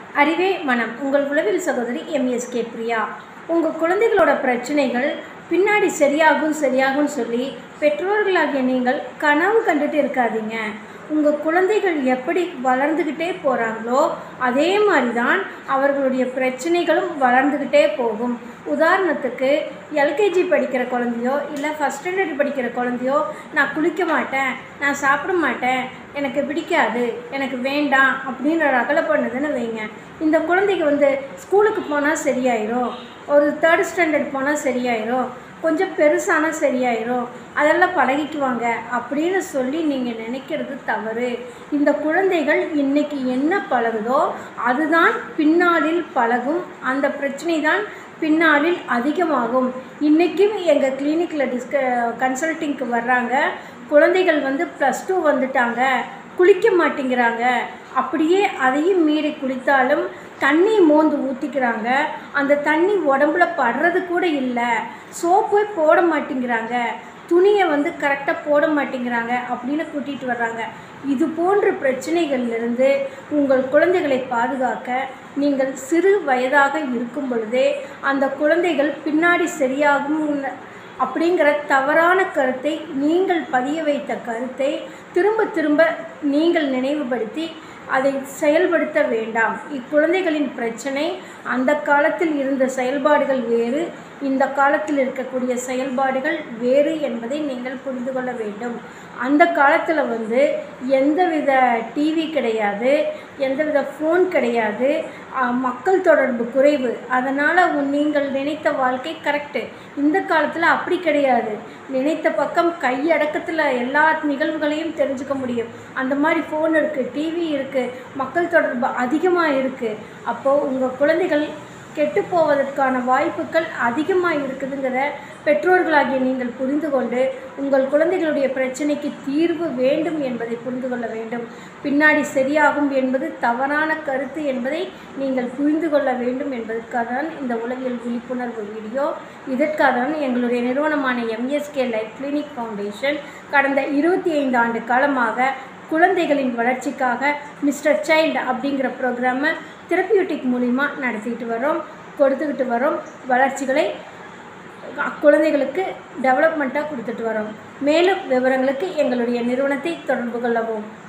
அறிவே மனம் உங்கள் உளவில் சகோதரி எம்எஸ்கே பிரியா உங்கள் குழந்தைகளோட பிரச்சனைகள் பின்னாடி சரியாகும் சரியாகும்னு சொல்லி பெற்றோர்களாகிய நீங்கள் கனவு கண்டுட்டு இருக்காதீங்க உங்கள் குழந்தைகள் எப்படி வளர்ந்துக்கிட்டே போகிறாங்களோ அதே மாதிரி தான் அவர்களுடைய பிரச்சனைகளும் வளர்ந்துக்கிட்டே போகும் உதாரணத்துக்கு எல்கேஜி படிக்கிற குழந்தையோ இல்லை ஃபஸ்ட் ஸ்டாண்டர்ட் படிக்கிற குழந்தையோ நான் குளிக்க மாட்டேன் நான் சாப்பிட மாட்டேன் எனக்கு பிடிக்காது எனக்கு வேண்டாம் அப்படின்னு ரகலை பண்ணுதுன்னு வைங்க இந்த குழந்தைக்கு வந்து ஸ்கூலுக்கு போனால் சரியாயிரும் ஒரு தேர்ட் ஸ்டாண்டர்ட் போனால் சரியாயிரும் கொஞ்சம் பெருசானா சரியாயிரும் அதெல்லாம் பழகிக்குவாங்க அப்படின்னு சொல்லி நீங்கள் நினைக்கிறது தவறு இந்த குழந்தைகள் இன்னைக்கு என்ன பழகுதோ அதுதான் பின்னாளில் பழகும் அந்த பிரச்சனை தான் பின்னாளில் அதிகமாகும் இன்றைக்கும் எங்கள் கிளினிக்கில் டிஸ்க கன்சல்ட்டிங்க்கு வர்றாங்க குழந்தைகள் வந்து ப்ளஸ் டூ வந்துட்டாங்க குளிக்க மாட்டேங்கிறாங்க அப்படியே அதையும் மீறி குளித்தாலும் தண்ணி மோந்து ஊற்றிக்கிறாங்க அந்த தண்ணி உடம்புல படுறது கூட இல்லை சோப்பு போட மாட்டேங்கிறாங்க துணியை வந்து கரெக்டாக போட மாட்டேங்கிறாங்க அப்படின்னு கூட்டிகிட்டு வர்றாங்க இது போன்ற பிரச்சனைகளிலிருந்து உங்கள் குழந்தைகளை பாதுகாக்க நீங்கள் சிறு வயதாக இருக்கும் பொழுதே அந்த குழந்தைகள் பின்னாடி சரியாகும் அப்படிங்கிற தவறான கருத்தை நீங்கள் பதிய வைத்த கருத்தை திரும்ப திரும்ப நீங்கள் நினைவுபடுத்தி அதை செயல்படுத்த வேண்டாம் இக்குழந்தைகளின் பிரச்சனை அந்த காலத்தில் இருந்த செயல்பாடுகள் வேறு இந்த காலத்தில் இருக்கக்கூடிய செயல்பாடுகள் வேறு என்பதை நீங்கள் புரிந்து கொள்ள வேண்டும் அந்த காலத்தில் வந்து எந்தவித டிவி கிடையாது எந்தவித ஃபோன் கிடையாது மக்கள் தொடர்பு குறைவு அதனால் நீங்கள் நினைத்த வாழ்க்கை கரெக்டு இந்த காலத்தில் அப்படி கிடையாது நினைத்த பக்கம் கையடக்கத்தில் எல்லா நிகழ்வுகளையும் தெரிஞ்சுக்க முடியும் அந்த மாதிரி ஃபோன் இருக்குது டிவி இருக்குது மக்கள் தொடர்பு அதிகமாக இருக்குது அப்போது உங்கள் குழந்தைகள் கெட்டு போவதற்கான வாய்ப்புகள் அதிகமாக இருக்குதுங்கிற பெற்றோர்களாகிய நீங்கள் புரிந்து கொண்டு உங்கள் குழந்தைகளுடைய பிரச்சனைக்கு தீர்வு வேண்டும் என்பதை புரிந்து கொள்ள வேண்டும் பின்னாடி சரியாகும் என்பது தவறான கருத்து என்பதை நீங்கள் புரிந்து கொள்ள வேண்டும் என்பதற்காக தான் இந்த உளவியல் விழிப்புணர்வு வீடியோ இதற்காக தான் எங்களுடைய நிறுவனமான எம்எஸ்கே லைஃப் கிளினிக் ஃபவுண்டேஷன் கடந்த இருபத்தி ஐந்து ஆண்டு காலமாக குழந்தைகளின் வளர்ச்சிக்காக மிஸ்டர் சைல்டு அப்படிங்கிற ப்ரோக்ராமை தெரப்பியூட்டிக் மூலிமா நடத்திட்டு வரோம் கொடுத்துக்கிட்டு வரோம் வளர்ச்சிகளை குழந்தைகளுக்கு டெவலப்மெண்ட்டாக கொடுத்துட்டு வரோம் மேலும் விவரங்களுக்கு எங்களுடைய நிறுவனத்தை தொடர்பு கொள்ளவும்